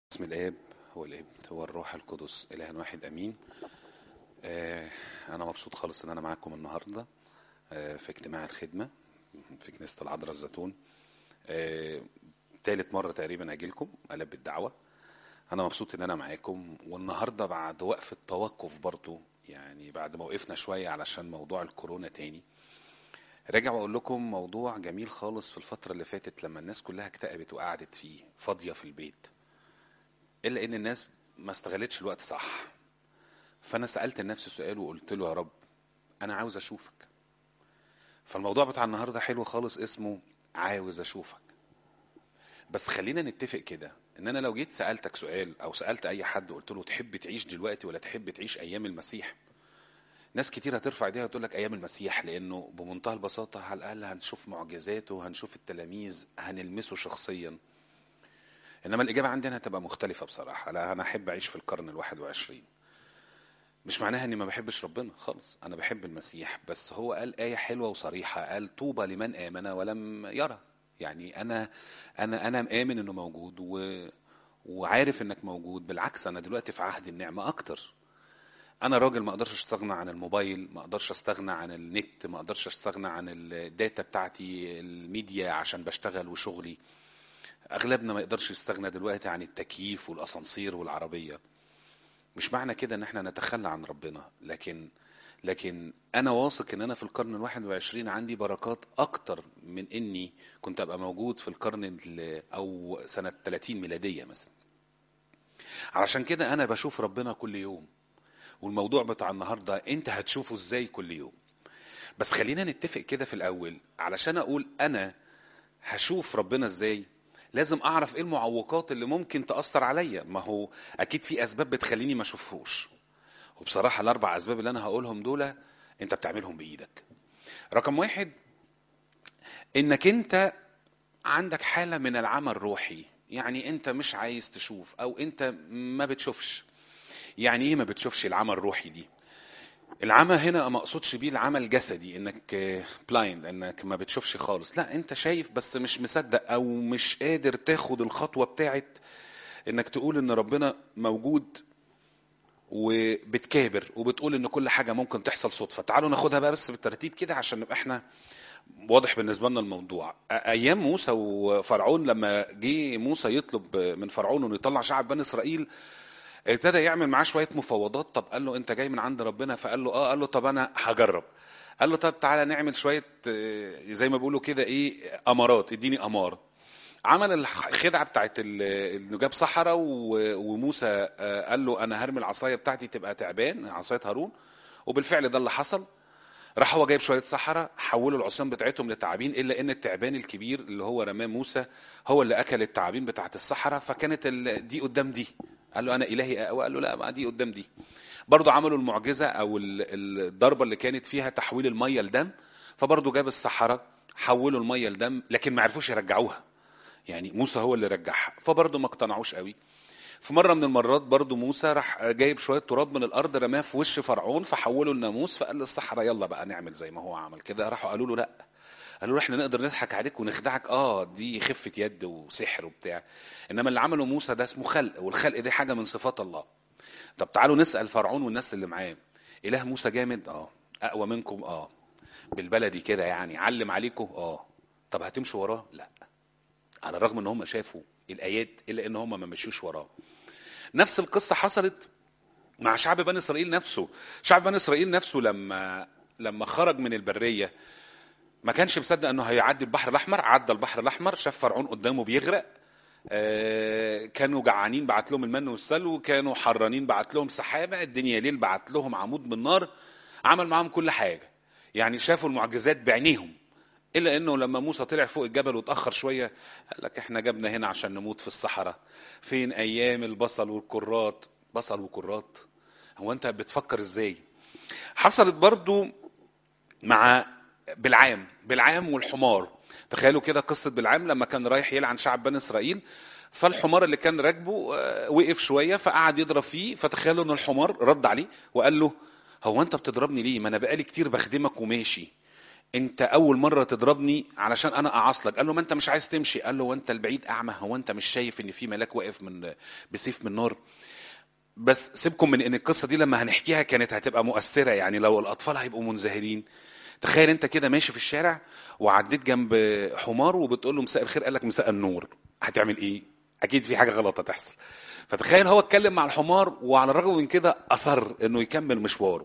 باسم الاب هو الابن هو الروح القدس اله واحد امين آه انا مبسوط خالص ان انا معاكم النهارده آه في اجتماع الخدمه في كنيسه العذراء الزيتون آه تالت مره تقريبا اجي لكم البي الدعوه انا مبسوط ان انا معاكم والنهارده بعد وقفه توقف برضو يعني بعد ما وقفنا شويه علشان موضوع الكورونا تاني راجع واقول لكم موضوع جميل خالص في الفتره اللي فاتت لما الناس كلها اكتئبت وقعدت فيه فاضيه في البيت الا ان الناس ما استغلتش الوقت صح فانا سالت لنفسي سؤال وقلت له يا رب انا عاوز اشوفك فالموضوع بتاع النهارده حلو خالص اسمه عاوز اشوفك بس خلينا نتفق كده ان انا لو جيت سالتك سؤال او سالت اي حد قلت له تحب تعيش دلوقتي ولا تحب تعيش ايام المسيح ناس كتير هترفع ايديها وتقول لك ايام المسيح لانه بمنتهى البساطه على الاقل هنشوف معجزاته هنشوف التلاميذ هنلمسه شخصيا انما الاجابه عندي انا هتبقى مختلفه بصراحه لا انا احب اعيش في القرن الواحد وعشرين مش معناها اني ما بحبش ربنا خالص انا بحب المسيح بس هو قال ايه حلوه وصريحه قال طوبى لمن امن ولم يرى يعني انا انا انا مآمن انه موجود و... وعارف انك موجود بالعكس انا دلوقتي في عهد النعمه اكتر انا راجل ما اقدرش استغنى عن الموبايل ما اقدرش استغنى عن النت ما اقدرش استغنى عن الداتا بتاعتي الميديا عشان بشتغل وشغلي اغلبنا ما يقدرش يستغنى دلوقتي عن التكييف والاسانسير والعربيه مش معنى كده ان احنا نتخلى عن ربنا لكن لكن انا واثق ان انا في القرن الواحد وعشرين عندي بركات اكتر من اني كنت ابقى موجود في القرن او سنة 30 ميلادية مثلا علشان كده انا بشوف ربنا كل يوم والموضوع بتاع النهاردة انت هتشوفه ازاي كل يوم بس خلينا نتفق كده في الاول علشان اقول انا هشوف ربنا ازاي لازم اعرف ايه المعوقات اللي ممكن تاثر عليا ما هو اكيد في اسباب بتخليني ما اشوفهوش وبصراحه الاربع اسباب اللي انا هقولهم دول انت بتعملهم بايدك رقم واحد انك انت عندك حاله من العمى الروحي يعني انت مش عايز تشوف او انت ما بتشوفش يعني ايه ما بتشوفش العمى الروحي دي العمى هنا ما اقصدش بيه العمى الجسدي انك بلايند انك ما بتشوفش خالص لا انت شايف بس مش مصدق او مش قادر تاخد الخطوه بتاعت انك تقول ان ربنا موجود وبتكابر وبتقول ان كل حاجه ممكن تحصل صدفه تعالوا ناخدها بقى بس بالترتيب كده عشان نبقى احنا واضح بالنسبه لنا الموضوع ايام موسى وفرعون لما جه موسى يطلب من فرعون انه يطلع شعب بني اسرائيل ابتدى يعمل معاه شويه مفاوضات طب قال له انت جاي من عند ربنا فقال له اه قال له طب انا هجرب قال له طب تعالى نعمل شويه زي ما بيقولوا كده ايه امارات اديني اماره عمل الخدعه بتاعت انه جاب صحراء وموسى قال له انا هرمي العصايه بتاعتي تبقى تعبان عصايه هارون وبالفعل ده اللي حصل راح هو جايب شويه صحراء حولوا العصيان بتاعتهم لتعابين الا ان التعبان الكبير اللي هو رماه موسى هو اللي اكل التعابين بتاعت الصحراء فكانت دي قدام دي قال له انا الهي اقوى قال له لا ما دي قدام دي برضه عملوا المعجزه او الضربه اللي كانت فيها تحويل الميه لدم فبرضه جاب الصحراء حولوا الميه لدم لكن ما عرفوش يرجعوها يعني موسى هو اللي رجعها فبرضه ما اقتنعوش قوي في مره من المرات برضه موسى راح جايب شويه تراب من الارض رماه في وش فرعون فحوله لناموس فقال للصحراء يلا بقى نعمل زي ما هو عمل كده راحوا قالوا له لا قالوا له احنا نقدر نضحك عليك ونخدعك اه دي خفه يد وسحر وبتاع انما اللي عمله موسى ده اسمه خلق والخلق دي حاجه من صفات الله طب تعالوا نسال فرعون والناس اللي معاه اله موسى جامد اه اقوى منكم اه بالبلدي كده يعني علم عليكم اه طب هتمشوا وراه لا على الرغم ان هم شافوا الايات الا ان هم ما مشوش وراه نفس القصه حصلت مع شعب بني اسرائيل نفسه شعب بني اسرائيل نفسه لما لما خرج من البريه ما كانش مصدق انه هيعدي البحر الاحمر عدى البحر الاحمر شاف فرعون قدامه بيغرق آه كانوا جعانين بعت لهم المن والسلو كانوا حرانين بعت لهم سحابه الدنيا ليل بعت لهم عمود من نار عمل معاهم كل حاجه يعني شافوا المعجزات بعينيهم الا انه لما موسى طلع فوق الجبل واتاخر شويه قال لك احنا جبنا هنا عشان نموت في الصحراء فين ايام البصل والكرات بصل وكرات هو انت بتفكر ازاي حصلت برضو مع بالعام بالعام والحمار تخيلوا كده قصة بالعام لما كان رايح يلعن شعب بني إسرائيل فالحمار اللي كان راكبه وقف شوية فقعد يضرب فيه فتخيلوا ان الحمار رد عليه وقال له هو انت بتضربني ليه ما انا بقالي كتير بخدمك وماشي انت اول مره تضربني علشان انا اعصلك قال له ما انت مش عايز تمشي قال له وانت البعيد اعمى هو انت مش شايف ان في ملاك واقف من بسيف من نار بس سيبكم من ان القصه دي لما هنحكيها كانت هتبقى مؤثره يعني لو الاطفال هيبقوا منزهرين تخيل انت كده ماشي في الشارع وعديت جنب حمار وبتقول له مساء الخير قال لك مساء النور هتعمل ايه اكيد في حاجه غلط هتحصل فتخيل هو اتكلم مع الحمار وعلى الرغم من كده اصر انه يكمل مشواره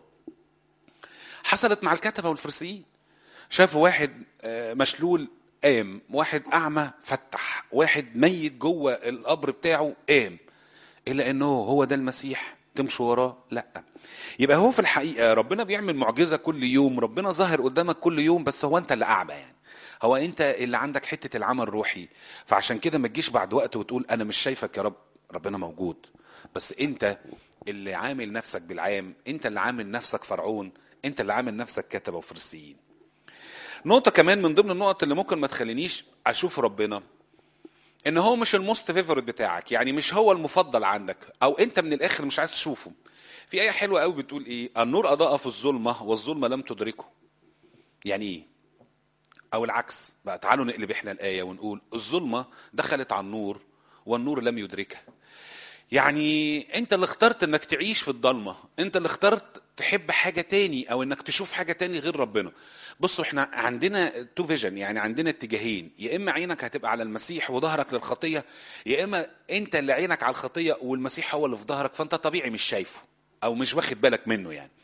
حصلت مع الكتبه والفريسيين شافوا واحد آه، مشلول قام واحد اعمى فتح واحد ميت جوه القبر بتاعه قام الا انه هو ده المسيح تمشوا وراه لا يبقى هو في الحقيقه ربنا بيعمل معجزه كل يوم ربنا ظاهر قدامك كل يوم بس هو انت اللي اعمى يعني هو انت اللي عندك حته العمى الروحي فعشان كده ما تجيش بعد وقت وتقول انا مش شايفك يا رب ربنا موجود بس انت اللي عامل نفسك بالعام انت اللي عامل نفسك فرعون انت اللي عامل نفسك كتبه وفريسيين نقطه كمان من ضمن النقط اللي ممكن ما تخلينيش اشوف ربنا ان هو مش الموست فيفورت بتاعك يعني مش هو المفضل عندك او انت من الاخر مش عايز تشوفه في ايه حلوه قوي بتقول ايه النور اضاء في الظلمه والظلمه لم تدركه يعني ايه او العكس بقى تعالوا نقلب احنا الايه ونقول الظلمه دخلت على النور والنور لم يدركها يعني انت اللي اخترت انك تعيش في الضلمه انت اللي اخترت تحب حاجه تاني او انك تشوف حاجه تاني غير ربنا بصوا احنا عندنا تو فيجن يعني عندنا اتجاهين يا اما عينك هتبقى على المسيح وظهرك للخطيه يا اما انت اللي عينك على الخطيه والمسيح هو اللي في ظهرك فانت طبيعي مش شايفه او مش واخد بالك منه يعني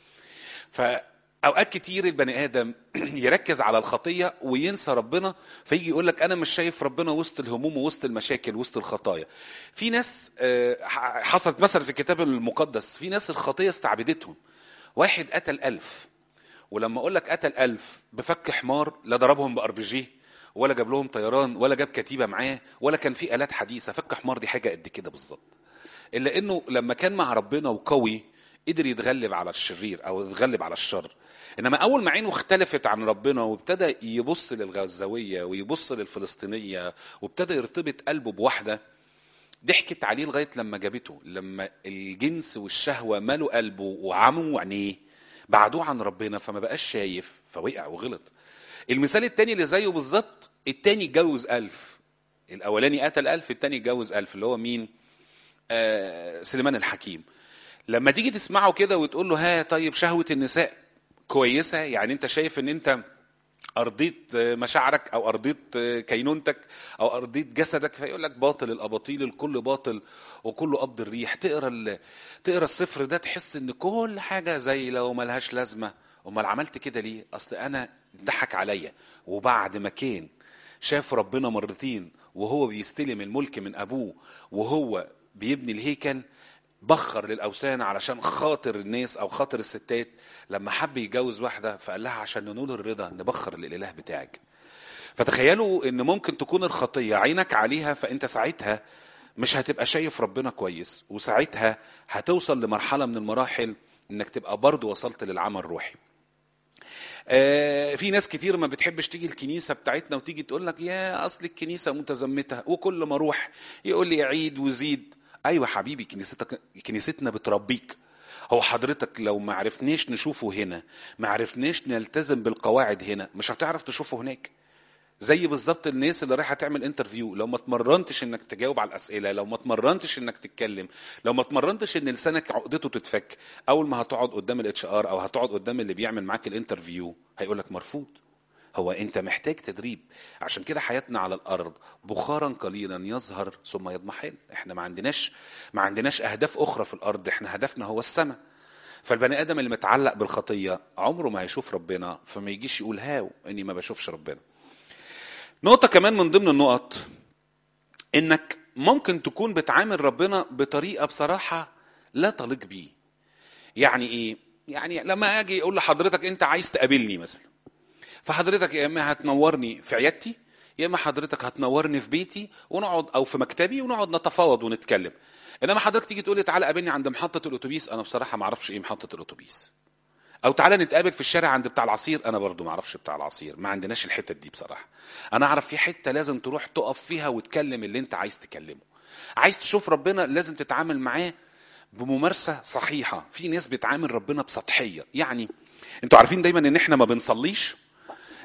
فاوقات كتير البني ادم يركز على الخطيه وينسى ربنا فيجي يقول لك انا مش شايف ربنا وسط الهموم ووسط المشاكل وسط الخطايا في ناس آه، ح- حصلت مثلا في الكتاب المقدس في ناس الخطيه استعبدتهم واحد قتل ألف ولما اقول لك قتل ألف بفك حمار لا ضربهم بار بي جي ولا جاب لهم طيران ولا جاب كتيبه معاه ولا كان في الات حديثه فك حمار دي حاجه قد كده بالظبط الا انه لما كان مع ربنا وقوي قدر يتغلب على الشرير او يتغلب على الشر انما اول ما عينه اختلفت عن ربنا وابتدى يبص للغزاويه ويبص للفلسطينيه وابتدى يرتبط قلبه بواحده ضحكت عليه لغايه لما جابته لما الجنس والشهوه مالوا قلبه وعموا عينيه بعدوه عن ربنا فما بقاش شايف فوقع وغلط المثال التاني اللي زيه بالظبط التاني اتجوز ألف الأولاني قتل ألف التاني اتجوز ألف اللي هو مين آه سليمان الحكيم لما تيجي تسمعه كده وتقول له ها طيب شهوة النساء كويسة يعني انت شايف ان انت ارضيت مشاعرك او ارضيت كينونتك او ارضيت جسدك فيقول لك باطل الاباطيل الكل باطل وكله قبض الريح تقرا ال... تقرا السفر ده تحس ان كل حاجه زي لو ملهاش لازمه امال عملت كده ليه اصل انا ضحك عليا وبعد ما كان شاف ربنا مرتين وهو بيستلم الملك من ابوه وهو بيبني الهيكل بخر للاوثان علشان خاطر الناس او خاطر الستات لما حب يتجوز واحده فقال لها عشان ننول الرضا نبخر للاله بتاعك فتخيلوا ان ممكن تكون الخطيه عينك عليها فانت ساعتها مش هتبقى شايف ربنا كويس وساعتها هتوصل لمرحله من المراحل انك تبقى برضو وصلت للعمى الروحي آه، في ناس كتير ما بتحبش تيجي الكنيسه بتاعتنا وتيجي تقول لك يا اصل الكنيسه متزمته وكل ما اروح يقول لي عيد وزيد ايوه حبيبي كنيستك كنيستنا بتربيك هو حضرتك لو ما عرفناش نشوفه هنا ما عرفناش نلتزم بالقواعد هنا مش هتعرف تشوفه هناك زي بالظبط الناس اللي رايحه تعمل انترفيو لو ما اتمرنتش انك تجاوب على الاسئله لو ما اتمرنتش انك تتكلم لو ما اتمرنتش ان لسانك عقدته تتفك اول ما هتقعد قدام الاتش ار او هتقعد قدام اللي بيعمل معاك الانترفيو هيقول لك مرفوض هو انت محتاج تدريب عشان كده حياتنا على الارض بخارا قليلا يظهر ثم يضمحل احنا ما عندناش ما عندناش اهداف اخرى في الارض احنا هدفنا هو السماء فالبني ادم اللي متعلق بالخطيه عمره ما هيشوف ربنا فما يجيش يقول هاو اني ما بشوفش ربنا نقطه كمان من ضمن النقط انك ممكن تكون بتعامل ربنا بطريقه بصراحه لا تليق بيه يعني ايه يعني لما اجي اقول لحضرتك انت عايز تقابلني مثلا فحضرتك يا اما هتنورني في عيادتي يا اما حضرتك هتنورني في بيتي ونقعد او في مكتبي ونقعد نتفاوض ونتكلم انما حضرتك تيجي تقول لي تعالى قابلني عند محطه الاتوبيس انا بصراحه ما اعرفش ايه محطه الاتوبيس او تعالى نتقابل في الشارع عند بتاع العصير انا برضو ما اعرفش بتاع العصير ما عندناش الحته دي بصراحه انا اعرف في حته لازم تروح تقف فيها وتكلم اللي انت عايز تكلمه عايز تشوف ربنا لازم تتعامل معاه بممارسه صحيحه في ناس بتعامل ربنا بسطحيه يعني انتوا عارفين دايما ان احنا ما بنصليش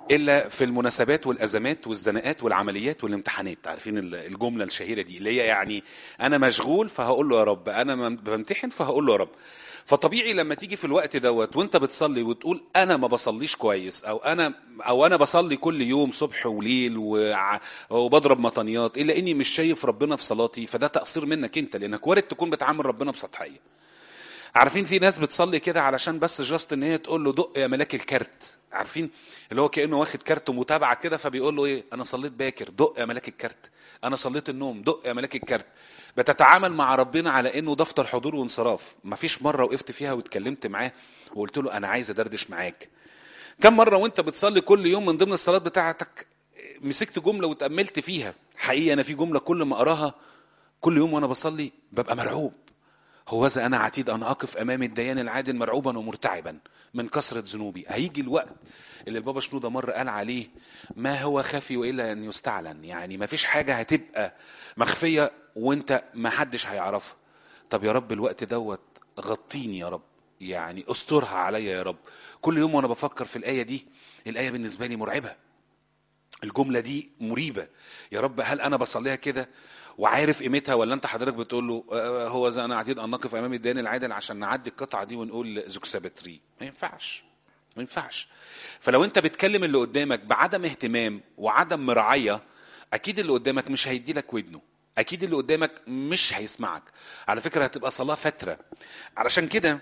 الا في المناسبات والازمات والزناقات والعمليات والامتحانات عارفين ال- الجمله الشهيره دي اللي هي يعني انا مشغول فهقول له يا رب انا م- بمتحن فهقول له يا رب فطبيعي لما تيجي في الوقت دوت وانت بتصلي وتقول انا ما بصليش كويس او انا او انا بصلي كل يوم صبح وليل وع- وبضرب مطنيات الا اني مش شايف ربنا في صلاتي فده تقصير منك انت لانك وارد تكون بتعامل ربنا بسطحيه عارفين في ناس بتصلي كده علشان بس جاست ان هي تقول له دق يا ملاك الكارت عارفين اللي هو كانه واخد كارت متابعه كده فبيقول له ايه انا صليت باكر دق يا ملاك الكارت انا صليت النوم دق يا ملاك الكارت بتتعامل مع ربنا على انه دفتر حضور وانصراف مفيش مره وقفت فيها واتكلمت معاه وقلت له انا عايز ادردش معاك كم مره وانت بتصلي كل يوم من ضمن الصلاه بتاعتك مسكت جمله وتاملت فيها حقيقه انا في جمله كل ما اقراها كل يوم وانا بصلي ببقى مرعوب هوذا انا عتيد ان اقف امام الديان العادل مرعوبا ومرتعبا من كثره ذنوبي هيجي الوقت اللي البابا شنوده مره قال عليه ما هو خفي والا ان يستعلن يعني ما فيش حاجه هتبقى مخفيه وانت ما حدش هيعرفها طب يا رب الوقت دوت غطيني يا رب يعني استرها عليا يا رب كل يوم وانا بفكر في الايه دي الايه بالنسبه لي مرعبه الجمله دي مريبه يا رب هل انا بصليها كده وعارف قيمتها ولا انت حضرتك بتقول له آه، هو زي انا عتيد ان نقف امام الدين العادل عشان نعدي القطعه دي ونقول زوكسابتري ما ينفعش ما ينفعش فلو انت بتكلم اللي قدامك بعدم اهتمام وعدم مراعيه اكيد اللي قدامك مش هيدي لك ودنه اكيد اللي قدامك مش هيسمعك على فكره هتبقى صلاه فتره علشان كده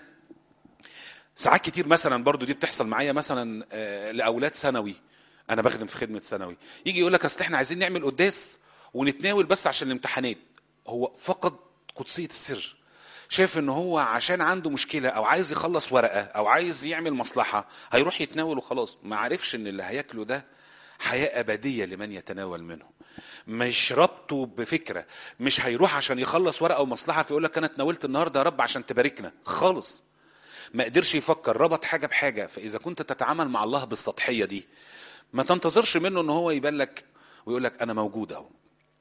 ساعات كتير مثلا برضو دي بتحصل معايا مثلا آه، لاولاد ثانوي انا بخدم في خدمه ثانوي يجي يقول لك اصل احنا عايزين نعمل قداس ونتناول بس عشان الامتحانات هو فقد قدسيه السر شايف ان هو عشان عنده مشكله او عايز يخلص ورقه او عايز يعمل مصلحه هيروح يتناول وخلاص ما عرفش ان اللي هياكله ده حياه ابديه لمن يتناول منه مش ربطه بفكره مش هيروح عشان يخلص ورقه ومصلحه فيقول لك انا اتناولت النهارده يا رب عشان تباركنا خالص ما قدرش يفكر ربط حاجه بحاجه فاذا كنت تتعامل مع الله بالسطحيه دي ما تنتظرش منه ان هو يبان لك ويقول لك انا موجود اهو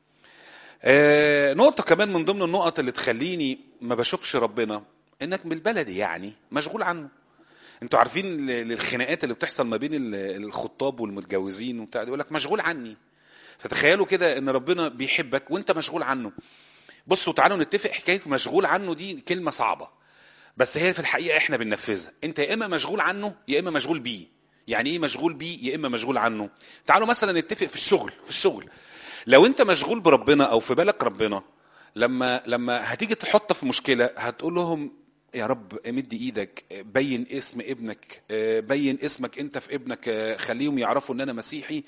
آه، نقطة كمان من ضمن النقط اللي تخليني ما بشوفش ربنا انك من البلدي يعني مشغول عنه انتوا عارفين ال- الخناقات اللي بتحصل ما بين ال- الخطاب والمتجوزين وبتاع يقول لك مشغول عني فتخيلوا كده ان ربنا بيحبك وانت مشغول عنه بصوا تعالوا نتفق حكاية مشغول عنه دي كلمة صعبة بس هي في الحقيقة احنا بننفذها انت يا اما مشغول عنه يا اما مشغول بيه يعني ايه مشغول بيه يا اما مشغول عنه تعالوا مثلا نتفق في الشغل في الشغل لو انت مشغول بربنا او في بالك ربنا لما لما هتيجي تحط في مشكله هتقول لهم يا رب مد ايدك بين اسم ابنك بين اسمك انت في ابنك خليهم يعرفوا ان انا مسيحي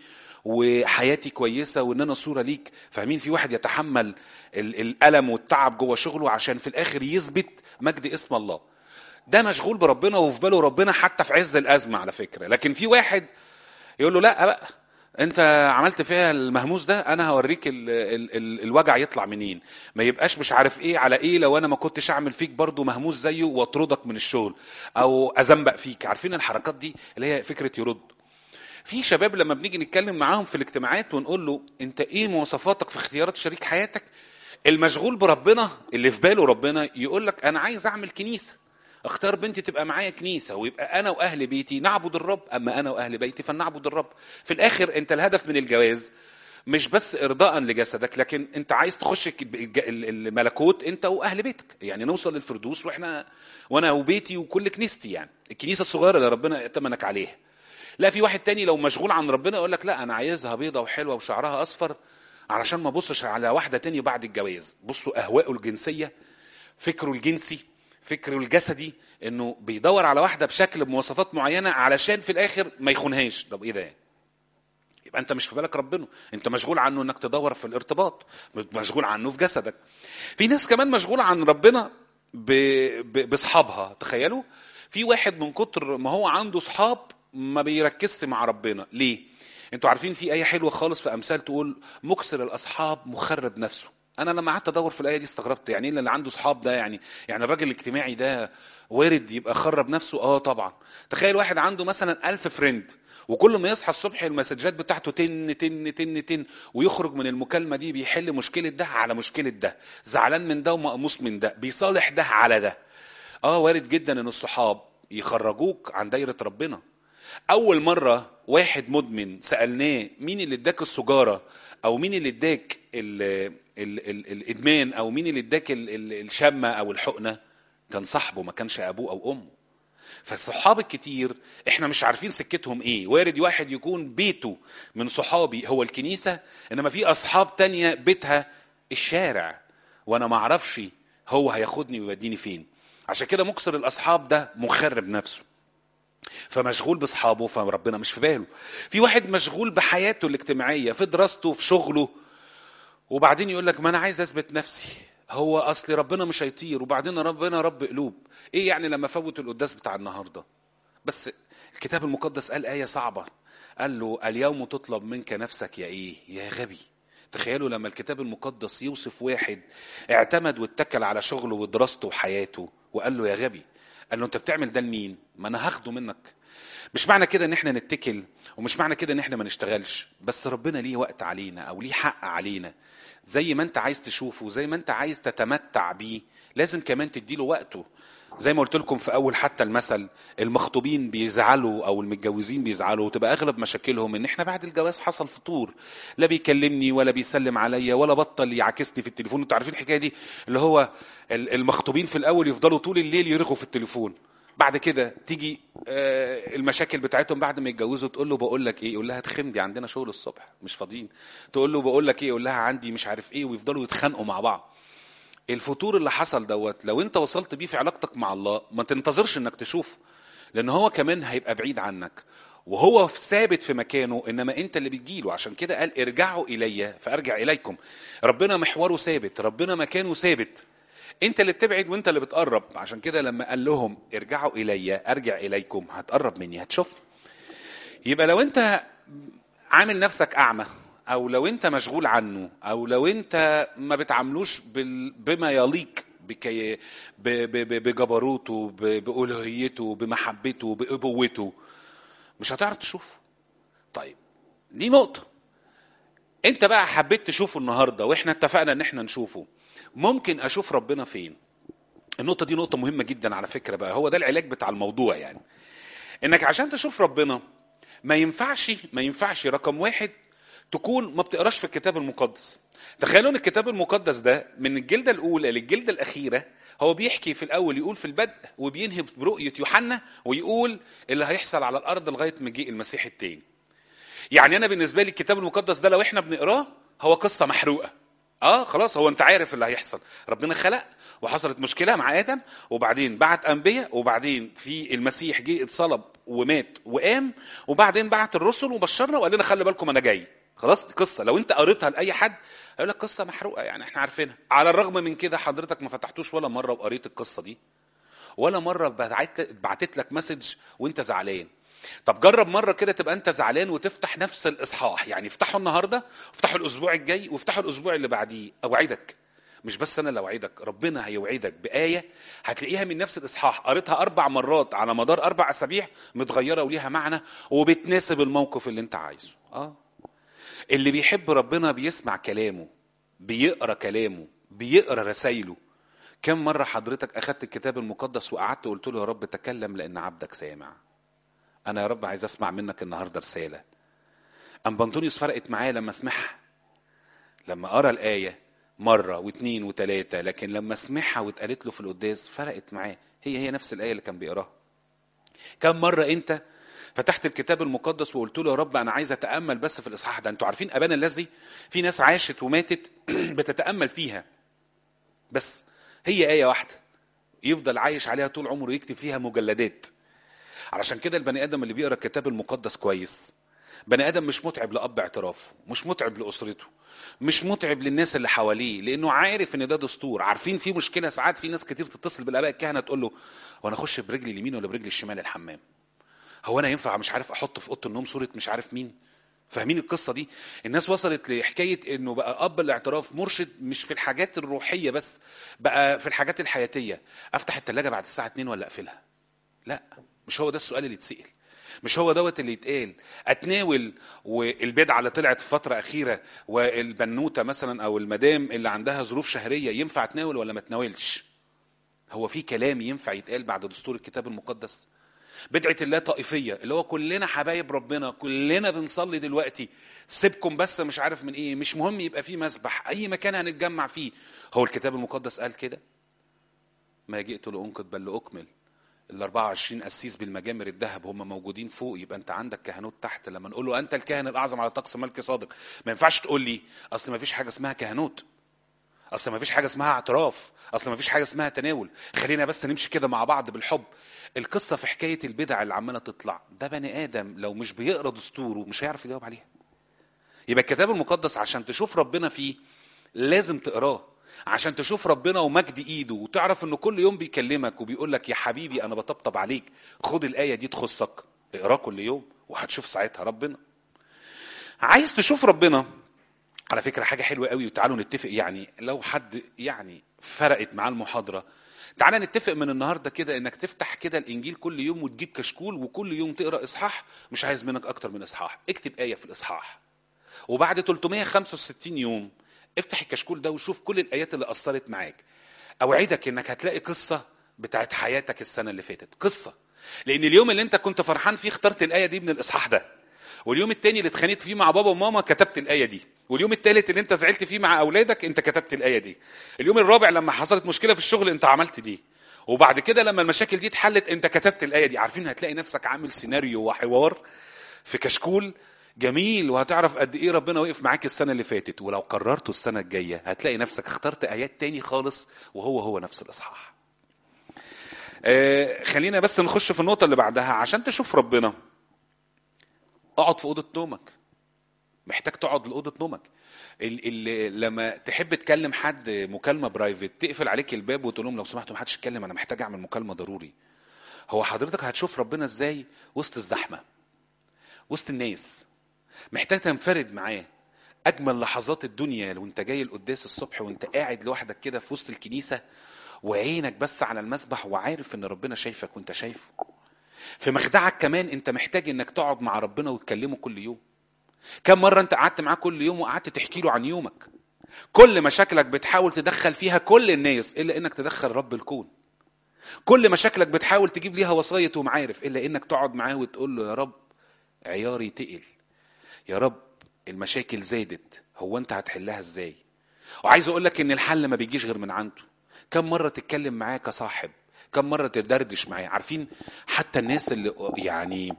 وحياتي كويسه وان انا صوره ليك فاهمين في واحد يتحمل ال- الالم والتعب جوه شغله عشان في الاخر يثبت مجد اسم الله ده مشغول بربنا وفي باله ربنا حتى في عز الازمه على فكره لكن في واحد يقول له لا بقى انت عملت فيها المهموس ده انا هوريك ال ال ال الوجع يطلع منين ما يبقاش مش عارف ايه على ايه لو انا ما كنتش اعمل فيك برضو مهموس زيه واطردك من الشغل او ازنبق فيك عارفين الحركات دي اللي هي فكره يرد في شباب لما بنيجي نتكلم معاهم في الاجتماعات ونقول له انت ايه مواصفاتك في اختيارات شريك حياتك المشغول بربنا اللي في باله ربنا يقول لك انا عايز اعمل كنيسه اختار بنتي تبقى معايا كنيسه ويبقى انا واهل بيتي نعبد الرب اما انا واهل بيتي فلنعبد الرب في الاخر انت الهدف من الجواز مش بس ارضاء لجسدك لكن انت عايز تخش الج- الج- الملكوت انت واهل بيتك يعني نوصل للفردوس واحنا وانا وبيتي وكل كنيستي يعني الكنيسه الصغيره اللي ربنا ائتمنك عليها لا في واحد تاني لو مشغول عن ربنا يقول لك لا انا عايزها بيضه وحلوه وشعرها اصفر علشان ما ابصش على واحده تاني بعد الجواز بصوا اهواءه الجنسيه فكره الجنسي فكره الجسدي انه بيدور على واحده بشكل بمواصفات معينه علشان في الاخر ما يخونهاش طب ايه ده يبقى انت مش في بالك ربنا انت مشغول عنه انك تدور في الارتباط مشغول عنه في جسدك في ناس كمان مشغوله عن ربنا ب... ب... باصحابها تخيلوا في واحد من كتر ما هو عنده صحاب ما بيركزش مع ربنا ليه انتوا عارفين في ايه حلوه خالص في امثال تقول مكسر الاصحاب مخرب نفسه انا لما قعدت ادور في الايه دي استغربت يعني ايه اللي عنده صحاب ده يعني يعني الراجل الاجتماعي ده وارد يبقى خرب نفسه اه طبعا تخيل واحد عنده مثلا ألف فريند وكل ما يصحى الصبح المسجات بتاعته تن تن تن تن ويخرج من المكالمه دي بيحل مشكله ده على مشكله ده زعلان من ده ومقموص من ده بيصالح ده على ده اه وارد جدا ان الصحاب يخرجوك عن دايره ربنا اول مره واحد مدمن سالناه مين اللي اداك السجاره او مين اللي اداك ال ال ال الادمان او مين اللي اداك ال- ال- الشمه او الحقنه كان صاحبه ما كانش ابوه او امه فالصحاب الكتير احنا مش عارفين سكتهم ايه وارد واحد يكون بيته من صحابي هو الكنيسة انما في اصحاب تانية بيتها الشارع وانا ما اعرفش هو هياخدني ويوديني فين عشان كده مكسر الاصحاب ده مخرب نفسه فمشغول باصحابه فربنا مش في باله في واحد مشغول بحياته الاجتماعيه في دراسته في شغله وبعدين يقول لك ما انا عايز اثبت نفسي هو اصل ربنا مش هيطير وبعدين ربنا رب قلوب ايه يعني لما فوت القداس بتاع النهارده بس الكتاب المقدس قال ايه صعبه قال له اليوم تطلب منك نفسك يا ايه يا غبي تخيلوا لما الكتاب المقدس يوصف واحد اعتمد واتكل على شغله ودراسته وحياته وقال له يا غبي قال له انت بتعمل ده لمين ما انا هاخده منك مش معنى كده ان احنا نتكل ومش معنى كده ان احنا ما نشتغلش بس ربنا ليه وقت علينا او ليه حق علينا زي ما انت عايز تشوفه زي ما انت عايز تتمتع بيه لازم كمان تديله وقته زي ما قلت لكم في اول حتى المثل المخطوبين بيزعلوا او المتجوزين بيزعلوا وتبقى اغلب مشاكلهم ان احنا بعد الجواز حصل فطور لا بيكلمني ولا بيسلم عليا ولا بطل يعاكسني في التليفون انتوا عارفين الحكايه دي اللي هو ال- المخطوبين في الاول يفضلوا طول الليل يرغوا في التليفون بعد كده تيجي آه، المشاكل بتاعتهم بعد ما يتجوزوا تقول له بقول لك ايه يقول لها تخمدي عندنا شغل الصبح مش فاضيين تقول له بقول لك ايه يقول لها عندي مش عارف ايه ويفضلوا يتخانقوا مع بعض الفتور اللي حصل دوت لو انت وصلت بيه في علاقتك مع الله ما تنتظرش انك تشوفه لان هو كمان هيبقى بعيد عنك وهو ثابت في مكانه انما انت اللي بتجيله عشان كده قال ارجعوا الي فارجع اليكم ربنا محوره ثابت ربنا مكانه ثابت انت اللي بتبعد وانت اللي بتقرب عشان كده لما قال لهم ارجعوا الي ارجع اليكم هتقرب مني هتشوفني يبقى لو انت عامل نفسك اعمى او لو انت مشغول عنه او لو انت ما بتعاملوش بال... بما يليق بكي... ب... ب... ب... بجبروته ب... بألوهيته بمحبته بأبوته مش هتعرف تشوفه طيب دي نقطة انت بقى حبيت تشوفه النهاردة واحنا اتفقنا ان احنا نشوفه ممكن اشوف ربنا فين النقطة دي نقطة مهمة جدا على فكرة بقى هو ده العلاج بتاع الموضوع يعني انك عشان تشوف ربنا ما ينفعش ما ينفعش رقم واحد تكون ما بتقراش في الكتاب المقدس تخيلوا ان الكتاب المقدس ده من الجلدة الاولى للجلدة الاخيرة هو بيحكي في الاول يقول في البدء وبينهي برؤية يوحنا ويقول اللي هيحصل على الارض لغاية مجيء المسيح التاني يعني انا بالنسبة لي الكتاب المقدس ده لو احنا بنقراه هو قصة محروقة اه خلاص هو انت عارف اللي هيحصل ربنا خلق وحصلت مشكلة مع آدم وبعدين بعت أنبياء وبعدين في المسيح جه اتصلب ومات وقام وبعدين بعت الرسل وبشرنا وقال لنا خلي بالكم أنا جاي خلاص دي قصة لو أنت قريتها لأي حد هيقول لك قصة محروقة يعني احنا عارفينها على الرغم من كده حضرتك ما فتحتوش ولا مرة وقريت القصة دي ولا مرة بعت- بعتت لك مسج وانت زعلان طب جرب مرة كده تبقى انت زعلان وتفتح نفس الاصحاح يعني افتحه النهاردة وافتحه الاسبوع الجاي وافتحه الاسبوع اللي بعديه اوعدك مش بس انا اللي اوعدك ربنا هيوعدك بايه هتلاقيها من نفس الاصحاح قريتها اربع مرات على مدار اربع اسابيع متغيره وليها معنى وبتناسب الموقف اللي انت عايزه اه اللي بيحب ربنا بيسمع كلامه بيقرا كلامه بيقرا رسايله كم مرة حضرتك أخدت الكتاب المقدس وقعدت وقلت له يا رب تكلم لأن عبدك سامع أنا يا رب عايز أسمع منك النهاردة رسالة أم بنطونيوس فرقت معايا لما أسمعها لما قرا الآية مرة واثنين وثلاثة لكن لما سمعها واتقالت له في القداس فرقت معاه هي هي نفس الآية اللي كان بيقراها كم مرة أنت فتحت الكتاب المقدس وقلت له يا رب أنا عايز أتأمل بس في الإصحاح ده أنتوا عارفين أبانا الذي في ناس عاشت وماتت بتتأمل فيها بس هي آية واحدة يفضل عايش عليها طول عمره يكتب فيها مجلدات علشان كده البني آدم اللي بيقرا الكتاب المقدس كويس بني ادم مش متعب لاب اعترافه مش متعب لاسرته مش متعب للناس اللي حواليه لانه عارف ان ده دستور عارفين في مشكله ساعات في ناس كتير تتصل بالاباء الكهنه تقول له وانا اخش برجلي اليمين ولا برجلي الشمال الحمام هو انا ينفع مش عارف احط في اوضه النوم صوره مش عارف مين فاهمين القصه دي الناس وصلت لحكايه انه بقى اب الاعتراف مرشد مش في الحاجات الروحيه بس بقى في الحاجات الحياتيه افتح الثلاجه بعد الساعه 2 ولا اقفلها لا مش هو ده السؤال اللي يتسال مش هو دوت اللي يتقال اتناول والبدعه اللي طلعت في فتره اخيره والبنوته مثلا او المدام اللي عندها ظروف شهريه ينفع اتناول ولا ما اتناولش هو في كلام ينفع يتقال بعد دستور الكتاب المقدس بدعه اللا طائفيه اللي هو كلنا حبايب ربنا كلنا بنصلي دلوقتي سيبكم بس مش عارف من ايه مش مهم يبقى فيه مسبح اي مكان هنتجمع فيه هو الكتاب المقدس قال كده ما جئت لانقذ بل لاكمل ال 24 قسيس بالمجامر الذهب هم موجودين فوق يبقى انت عندك كهنوت تحت لما نقول له انت الكاهن الاعظم على طقس ملك صادق ما ينفعش تقول لي اصل ما فيش حاجه اسمها كهنوت اصل ما فيش حاجه اسمها اعتراف اصل ما فيش حاجه اسمها تناول خلينا بس نمشي كده مع بعض بالحب القصه في حكايه البدع اللي عماله تطلع ده بني ادم لو مش بيقرا دستوره مش هيعرف يجاوب عليها يبقى الكتاب المقدس عشان تشوف ربنا فيه لازم تقراه عشان تشوف ربنا ومجد ايده وتعرف انه كل يوم بيكلمك وبيقول لك يا حبيبي انا بطبطب عليك خد الايه دي تخصك اقراه كل يوم وهتشوف ساعتها ربنا عايز تشوف ربنا على فكره حاجه حلوه قوي وتعالوا نتفق يعني لو حد يعني فرقت معاه المحاضره تعالى نتفق من النهارده كده انك تفتح كده الانجيل كل يوم وتجيب كشكول وكل يوم تقرا اصحاح مش عايز منك اكتر من اصحاح اكتب ايه في الاصحاح وبعد 365 يوم افتح الكشكول ده وشوف كل الايات اللي اثرت معاك اوعدك انك هتلاقي قصه بتاعت حياتك السنه اللي فاتت قصه لان اليوم اللي انت كنت فرحان فيه اخترت الايه دي من الاصحاح ده واليوم التاني اللي اتخانقت فيه مع بابا وماما كتبت الايه دي واليوم التالت اللي انت زعلت فيه مع اولادك انت كتبت الايه دي اليوم الرابع لما حصلت مشكله في الشغل انت عملت دي وبعد كده لما المشاكل دي اتحلت انت كتبت الايه دي عارفين هتلاقي نفسك عامل سيناريو وحوار في كشكول جميل وهتعرف قد ايه ربنا وقف معاك السنه اللي فاتت ولو قررته السنه الجايه هتلاقي نفسك اخترت ايات تاني خالص وهو هو نفس الاصحاح آه خلينا بس نخش في النقطه اللي بعدها عشان تشوف ربنا اقعد في اوضه نومك محتاج تقعد لاوضه نومك اللي لما تحب تكلم حد مكالمه برايفت تقفل عليك الباب وتقول لهم لو سمحتوا ما حدش يتكلم انا محتاج اعمل مكالمه ضروري هو حضرتك هتشوف ربنا ازاي وسط الزحمه وسط الناس محتاج تنفرد معاه اجمل لحظات الدنيا وانت جاي القداس الصبح وانت قاعد لوحدك كده في وسط الكنيسه وعينك بس على المسبح وعارف ان ربنا شايفك وانت شايفه في مخدعك كمان انت محتاج انك تقعد مع ربنا وتكلمه كل يوم كم مرة انت قعدت معاه كل يوم وقعدت تحكي له عن يومك كل مشاكلك بتحاول تدخل فيها كل الناس الا انك تدخل رب الكون كل مشاكلك بتحاول تجيب ليها وصاية ومعارف الا انك تقعد معاه وتقول له يا رب عياري تقل يا رب المشاكل زادت هو انت هتحلها ازاي وعايز اقول لك ان الحل ما بيجيش غير من عنده كم مرة تتكلم معاه كصاحب كم مرة تدردش معاه عارفين حتى الناس اللي يعني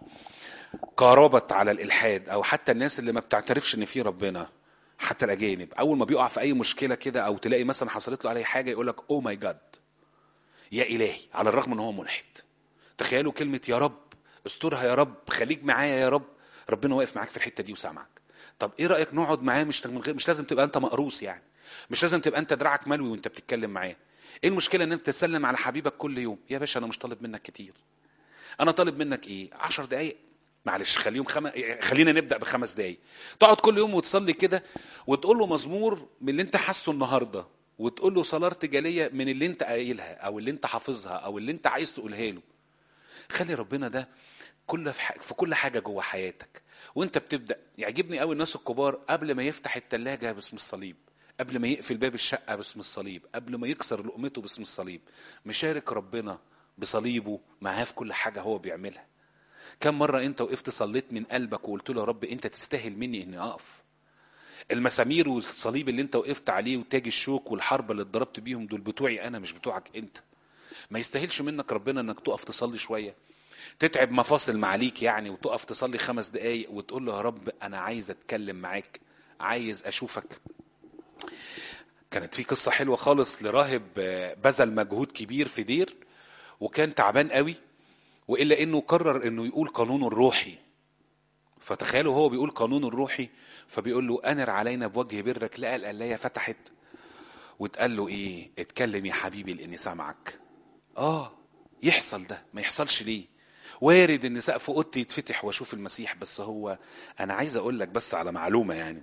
قاربت على الالحاد او حتى الناس اللي ما بتعترفش ان في ربنا حتى الاجانب اول ما بيقع في اي مشكله كده او تلاقي مثلا حصلت له عليه حاجه يقول لك او ماي جاد يا الهي على الرغم ان هو ملحد تخيلوا كلمه يا رب استرها يا رب خليك معايا يا رب ربنا واقف معاك في الحته دي وسامعك طب ايه رايك نقعد معاه مش من غير مش لازم تبقى انت مقروس يعني مش لازم تبقى انت دراعك ملوي وانت بتتكلم معاه ايه المشكله ان انت تسلم على حبيبك كل يوم يا باشا انا مش طالب منك كتير انا طالب منك ايه عشر دقايق معلش خليهم خم... خلينا نبدا بخمس دقايق تقعد كل يوم وتصلي كده وتقول له مزمور من اللي انت حاسه النهارده وتقول له صلاه ارتجاليه من اللي انت قايلها او اللي انت حافظها او اللي انت عايز تقولها له خلي ربنا ده كل في, ح... في كل حاجه جوه حياتك وانت بتبدا يعجبني قوي الناس الكبار قبل ما يفتح الثلاجه باسم الصليب قبل ما يقفل باب الشقه باسم الصليب قبل ما يكسر لقمته باسم الصليب مشارك ربنا بصليبه معاه في كل حاجه هو بيعملها كم مرة انت وقفت صليت من قلبك وقلت له يا رب انت تستاهل مني اني اقف المسامير والصليب اللي انت وقفت عليه وتاج الشوك والحرب اللي اتضربت بيهم دول بتوعي انا مش بتوعك انت ما يستاهلش منك ربنا انك تقف تصلي شوية تتعب مفاصل معاليك يعني وتقف تصلي خمس دقايق وتقول له يا رب انا عايز اتكلم معاك عايز اشوفك كانت في قصة حلوة خالص لراهب بذل مجهود كبير في دير وكان تعبان قوي والا انه قرر انه يقول قانونه الروحي فتخيلوا هو بيقول قانونه الروحي فبيقول له انر علينا بوجه برك لقى القلايه فتحت وتقال له ايه اتكلم يا حبيبي لاني سامعك اه يحصل ده ما يحصلش ليه وارد ان سقف اوضتي يتفتح واشوف المسيح بس هو انا عايز اقول لك بس على معلومه يعني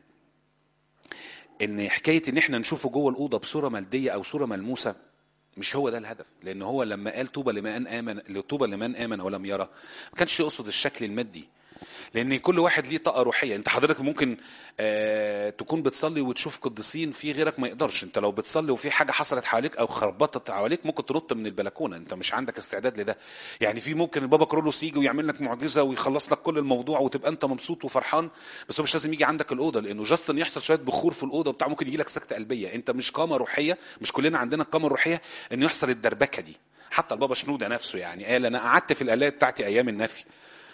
ان حكايه ان احنا نشوفه جوه الاوضه بصوره ماديه او صوره ملموسه مش هو ده الهدف لان هو لما قال طوبى لمن امن طوبى لمن امن ولم يرى ما كانش يقصد الشكل المادي لان كل واحد ليه طاقه روحيه انت حضرتك ممكن آه تكون بتصلي وتشوف قديسين في غيرك ما يقدرش انت لو بتصلي وفي حاجه حصلت حواليك او خربطت حواليك ممكن تنط من البلكونه انت مش عندك استعداد لده يعني في ممكن البابا كرولوس يجي ويعمل لك معجزه ويخلص لك كل الموضوع وتبقى انت مبسوط وفرحان بس هو مش لازم يجي عندك الاوضه لانه جاست ان يحصل شويه بخور في الاوضه بتاع ممكن يجي لك سكته قلبيه انت مش قامه روحيه مش كلنا عندنا القامه الروحيه انه يحصل الدربكه دي حتى البابا شنوده نفسه يعني قال انا قعدت في القلايه بتاعتي ايام النفي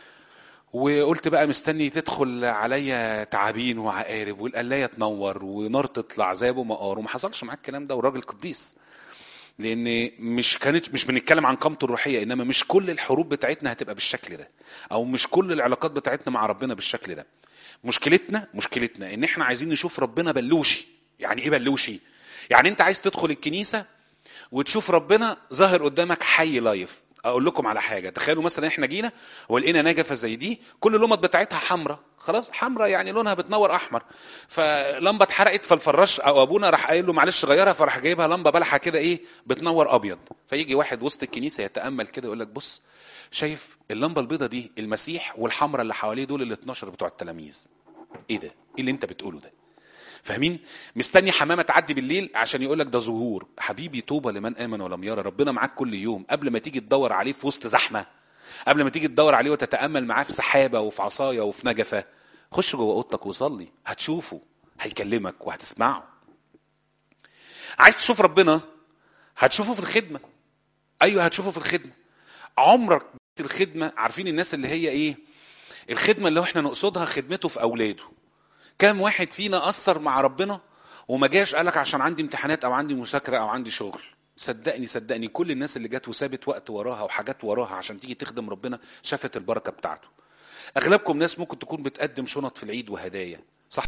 وقلت بقى مستني تدخل عليا تعابين وعقارب والقلايه تنور ونار تطلع زي ابو مقار وما حصلش معاك الكلام ده والراجل قديس لان مش كانت مش بنتكلم عن قامته الروحيه انما مش كل الحروب بتاعتنا هتبقى بالشكل ده او مش كل العلاقات بتاعتنا مع ربنا بالشكل ده مشكلتنا مشكلتنا ان احنا عايزين نشوف ربنا بلوشي يعني ايه بلوشي يعني انت عايز تدخل الكنيسه وتشوف ربنا ظاهر قدامك حي لايف اقول لكم على حاجه تخيلوا مثلا احنا جينا ولقينا نجفه زي دي كل اللمط بتاعتها حمراء خلاص حمراء يعني لونها بتنور احمر فلمبه اتحرقت فالفراش او ابونا راح قايل له معلش غيرها فراح جايبها لمبه بلحه كده ايه بتنور ابيض فيجي واحد وسط الكنيسه يتامل كده يقول لك بص شايف اللمبه البيضه دي المسيح والحمراء اللي حواليه دول ال 12 بتوع التلاميذ ايه ده ايه اللي انت بتقوله ده فاهمين مستني حمامه تعدي بالليل عشان يقول لك ده ظهور حبيبي طوبى لمن امن ولم يرى ربنا معاك كل يوم قبل ما تيجي تدور عليه في وسط زحمه قبل ما تيجي تدور عليه وتتامل معاه في سحابه وفي عصايه وفي نجفه خش جوه اوضتك وصلي هتشوفه هيكلمك وهتسمعه عايز تشوف ربنا هتشوفه في الخدمه ايوه هتشوفه في الخدمه عمرك الخدمه عارفين الناس اللي هي ايه الخدمه اللي احنا نقصدها خدمته في اولاده كام واحد فينا أثر مع ربنا وما جاش قالك عشان عندي امتحانات أو عندي مذاكرة أو عندي شغل صدقني صدقني كل الناس اللي جت وسابت وقت وراها وحاجات وراها عشان تيجي تخدم ربنا شافت البركة بتاعته أغلبكم ناس ممكن تكون بتقدم شنط في العيد وهدايا صح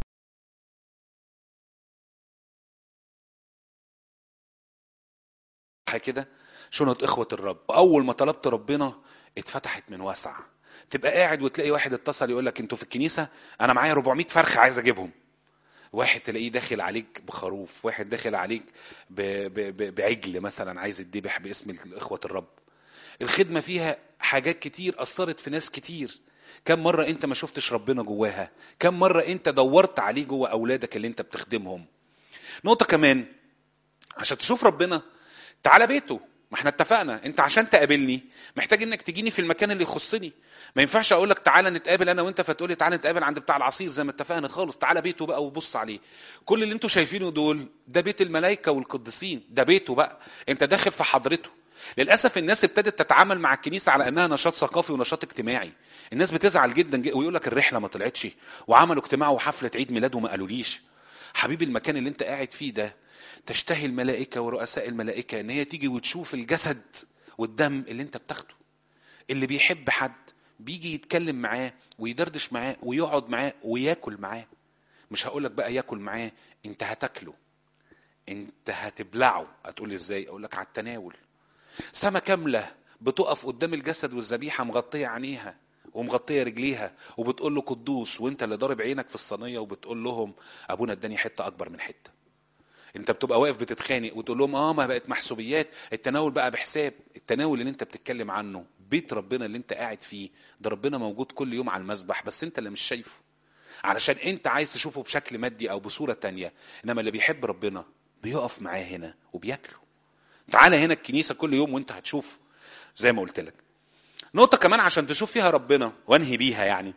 كده شنط إخوة الرب وأول ما طلبت ربنا اتفتحت من واسع تبقى قاعد وتلاقي واحد اتصل يقول لك انتوا في الكنيسه انا معايا 400 فرخه عايز اجيبهم واحد تلاقيه داخل عليك بخروف واحد داخل عليك ب... ب... ب... بعجل مثلا عايز يتذبح باسم اخوه الرب الخدمه فيها حاجات كتير اثرت في ناس كتير كم مره انت ما شفتش ربنا جواها كم مره انت دورت عليه جوه اولادك اللي انت بتخدمهم نقطه كمان عشان تشوف ربنا تعالى بيته ما احنا اتفقنا انت عشان تقابلني محتاج انك تجيني في المكان اللي يخصني ما ينفعش اقول لك تعالى نتقابل انا وانت فتقولي تعالى نتقابل عند بتاع العصير زي ما اتفقنا خالص تعالى بيته بقى وبص عليه كل اللي انتوا شايفينه دول ده بيت الملائكه والقديسين ده بيته بقى انت داخل في حضرته للاسف الناس ابتدت تتعامل مع الكنيسه على انها نشاط ثقافي ونشاط اجتماعي الناس بتزعل جدا ويقول لك الرحله ما طلعتش وعملوا اجتماع وحفله عيد ميلاد وما قالوليش حبيبي المكان اللي انت قاعد فيه ده تشتهي الملائكه ورؤساء الملائكه ان هي تيجي وتشوف الجسد والدم اللي انت بتاخده اللي بيحب حد بيجي يتكلم معاه ويدردش معاه ويقعد معاه وياكل معاه مش هقولك بقى ياكل معاه انت هتاكله انت هتبلعه هتقول ازاي اقول لك على التناول سما كامله بتقف قدام الجسد والذبيحه مغطيه عينيها ومغطيه رجليها وبتقول له قدوس وانت اللي ضارب عينك في الصينيه وبتقول لهم ابونا اداني حته اكبر من حته انت بتبقى واقف بتتخانق وتقول لهم اه ما بقت محسوبيات التناول بقى بحساب التناول اللي انت بتتكلم عنه بيت ربنا اللي انت قاعد فيه ده ربنا موجود كل يوم على المسبح بس انت اللي مش شايفه علشان انت عايز تشوفه بشكل مادي او بصوره تانية انما اللي بيحب ربنا بيقف معاه هنا وبياكله تعالى هنا الكنيسه كل يوم وانت هتشوفه زي ما قلت لك نقطه كمان عشان تشوف فيها ربنا وانهي بيها يعني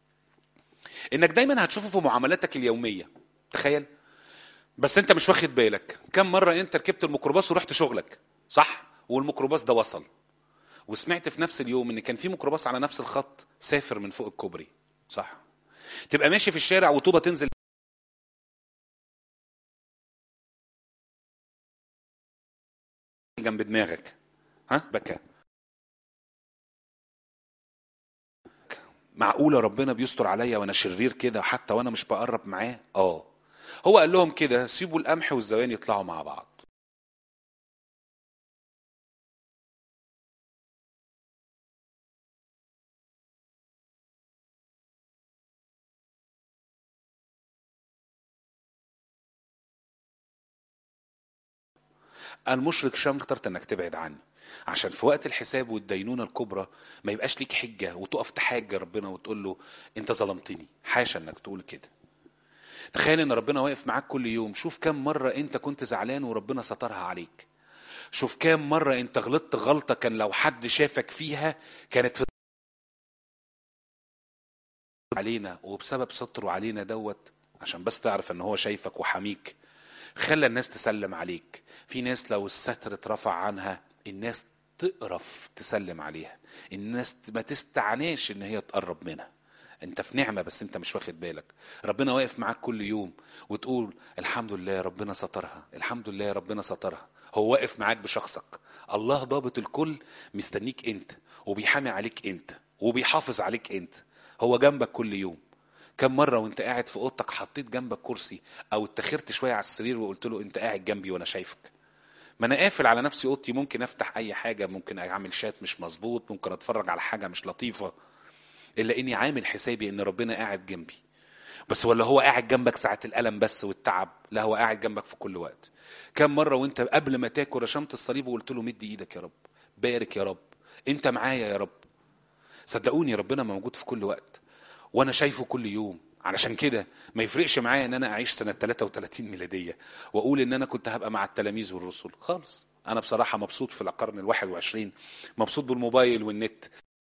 انك دايما هتشوفه في معاملاتك اليوميه تخيل بس انت مش واخد بالك كم مره انت ركبت الميكروباص ورحت شغلك صح والميكروباص ده وصل وسمعت في نفس اليوم ان كان في ميكروباص على نفس الخط سافر من فوق الكوبري صح تبقى ماشي في الشارع وطوبه تنزل جنب دماغك ها بكى معقولة ربنا بيستر عليا وانا شرير كده حتى وانا مش بقرب معاه اه هو قال لهم كده سيبوا القمح والزوان يطلعوا مع بعض المشرق الشام اخترت انك تبعد عني عشان في وقت الحساب والدينونه الكبرى ما يبقاش ليك حجه وتقف تحاج ربنا وتقول له انت ظلمتني حاشا انك تقول كده تخيل ان ربنا واقف معاك كل يوم شوف كم مره انت كنت زعلان وربنا سترها عليك شوف كام مرة انت غلطت غلطة كان لو حد شافك فيها كانت في علينا وبسبب ستره علينا دوت عشان بس تعرف ان هو شايفك وحميك خلى الناس تسلم عليك في ناس لو الستر اترفع عنها الناس تقرف تسلم عليها الناس ما تستعناش ان هي تقرب منها انت في نعمة بس انت مش واخد بالك ربنا واقف معاك كل يوم وتقول الحمد لله ربنا سترها الحمد لله ربنا سترها هو واقف معاك بشخصك الله ضابط الكل مستنيك انت وبيحامي عليك انت وبيحافظ عليك انت هو جنبك كل يوم كم مرة وانت قاعد في اوضتك حطيت جنبك كرسي او اتخرت شوية على السرير وقلت له انت قاعد جنبي وانا شايفك ما انا قافل على نفسي اوضتي ممكن افتح اي حاجة ممكن اعمل شات مش مظبوط ممكن اتفرج على حاجة مش لطيفة الا اني عامل حسابي ان ربنا قاعد جنبي بس ولا هو قاعد جنبك ساعة الألم بس والتعب لا هو قاعد جنبك في كل وقت كم مرة وانت قبل ما تاكل رشمت الصليب وقلت له مد ايدك يا رب بارك يا رب انت معايا يا رب صدقوني ربنا موجود في كل وقت وانا شايفه كل يوم علشان كده ما يفرقش معايا ان انا اعيش سنة 33 ميلادية واقول ان انا كنت هبقى مع التلاميذ والرسل خالص انا بصراحة مبسوط في القرن الواحد وعشرين مبسوط بالموبايل والنت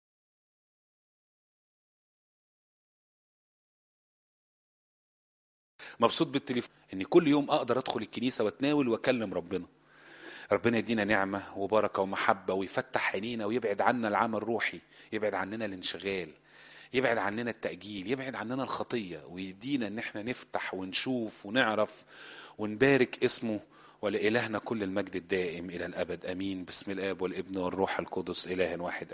مبسوط بالتليفون اني كل يوم اقدر ادخل الكنيسه واتناول واكلم ربنا ربنا يدينا نعمه وبركه ومحبه ويفتح عينينا ويبعد عنا العمل الروحي يبعد عننا الانشغال يبعد عننا التأجيل يبعد عننا الخطية ويدينا ان احنا نفتح ونشوف ونعرف ونبارك اسمه ولإلهنا كل المجد الدائم إلى الأبد أمين بسم الآب والابن والروح القدس إله واحد